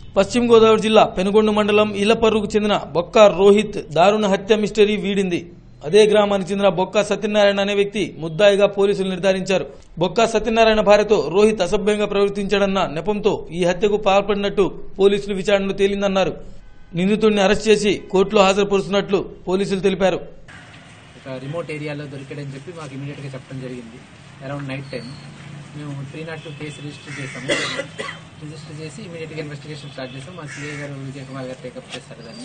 పశ్చిమ గోదావరి జిల్లా పెనుగొండ మండలం ఇలపర్రుకు చెందిన బొక్క రోహిత్ దారుణ హత్య మిస్టరీ వీడింది అదే గ్రామానికి చెందిన బొక్క సత్యనారాయణ అనే వ్యక్తి ముద్దాయిగా పోలీసులు నిర్ధారించారు బొక్క సత్యనారాయణ భార్యతో రోహిత్ అసభ్యంగా ప్రవర్తించాడన్న నెపంతో ఈ హత్యకు పాల్పడినట్టు పోలీసులు విచారణలో తేలిందన్నారు నిందితుడిని అరెస్ట్ చేసి కోర్టులో హాజరుపరుస్తున్నట్లు పోలీసులు తెలిపారు ఒక రిమోట్ ఏరియాలో దొరికాడని చెప్పి మాకు ఇమీడియట్ గా చెప్పడం జరిగింది అరౌండ్ నైట్ టైం మేము three not two case register చేసాము రిజిస్టర్ చేసి ఇమీడియట్ గా ఇన్వెస్టిగేషన్ స్టార్ట్ చేసాం మా సిఐ గారు విజయ్ కుమార్ గారు టేకప్ చేస్తారు దాన్ని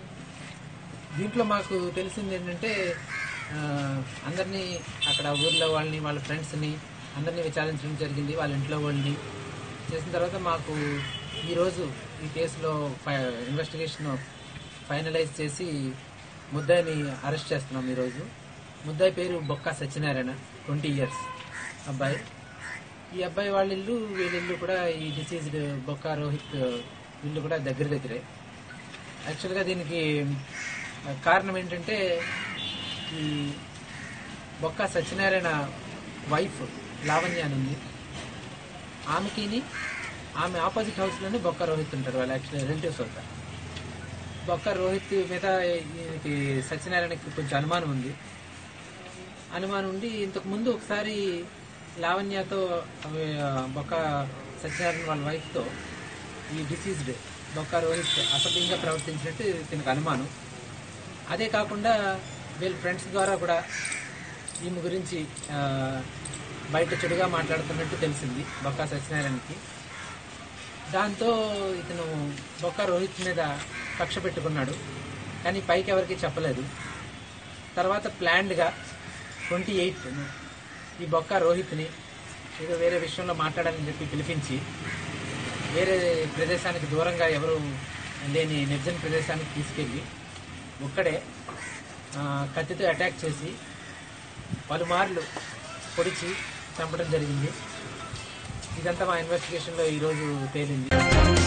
దీంట్లో మాకు తెలిసింది ఏంటంటే ఆ, అందరినీ అక్కడ ఊర్లో వాళ్ళని వాళ్ళ ఫ్రెండ్స్ని అందరినీ విచారించడం జరిగింది వాళ్ళ ఇంట్లో వాళ్ళని చేసిన తర్వాత మాకు ఈరోజు ఈ కేసులో ఇన్వెస్టిగేషన్ ఫైనలైజ్ చేసి ముద్దాయిని అరెస్ట్ చేస్తున్నాం ఈరోజు ముద్దాయి పేరు బొక్క సత్యనారాయణ ట్వంటీ ఇయర్స్ అబ్బాయి ఈ అబ్బాయి వాళ్ళ ఇల్లు వీళ్ళ ఇల్లు కూడా ఈ డిసీజ్డ్ బొక్క రోహిత్ ఇల్లు కూడా దగ్గర దగ్గరే యాక్చువల్గా దీనికి కారణం ఏంటంటే ఈ బొక్క సత్యనారాయణ వైఫ్ లావణ్య అని ఉంది ఆమెకిని ఆమె ఆపోజిట్ హౌస్లోనే బొక్క రోహిత్ ఉంటారు వాళ్ళు యాక్చువల్లీ రిలేటివ్స్ అవుతారు బొక్క రోహిత్ మీద ఈయనకి సత్యనారాయణకి కొంచెం అనుమానం ఉంది అనుమానం ఉండి ఇంతకు ముందు ఒకసారి లావణ్యతో అవి, ఆ, బొక్క సత్యనారాయణ వాళ్ళ వైఫ్తో ఈ డిసీజ్డ్ బొక్క రోహిత్ అసభ్యంగా ప్రవర్తించినట్టు దీనికి అనుమానం అదే కాకుండా వీళ్ళ ఫ్రెండ్స్ ద్వారా కూడా ఈమె గురించి ఆ, బయట చెడుగా మాట్లాడుతున్నట్టు తెలిసింది బొక్క సత్యనారాయణకి దాంతో ఇతను బొక్క రోహిత్ మీద కక్ష పెట్టుకున్నాడు కానీ పైకి ఎవరికి చెప్పలేదు తర్వాత ప్లాన్డ్గా ట్వంటీ ఎయిత్ ఈ బొక్క రోహిత్ని ఏదో వేరే విషయంలో మాట్లాడాలని చెప్పి పిలిపించి వేరే ప్రదేశానికి దూరంగా ఎవరు లేని నిర్జన ప్రదేశానికి తీసుకెళ్ళి ఒక్కడే ఆ, కత్తితో అటాక్ చేసి పలుమార్లు పొడిచి చంపడం జరిగింది ఇదంతా మా ఇన్వెస్టిగేషన్లో ఈరోజు తేలింది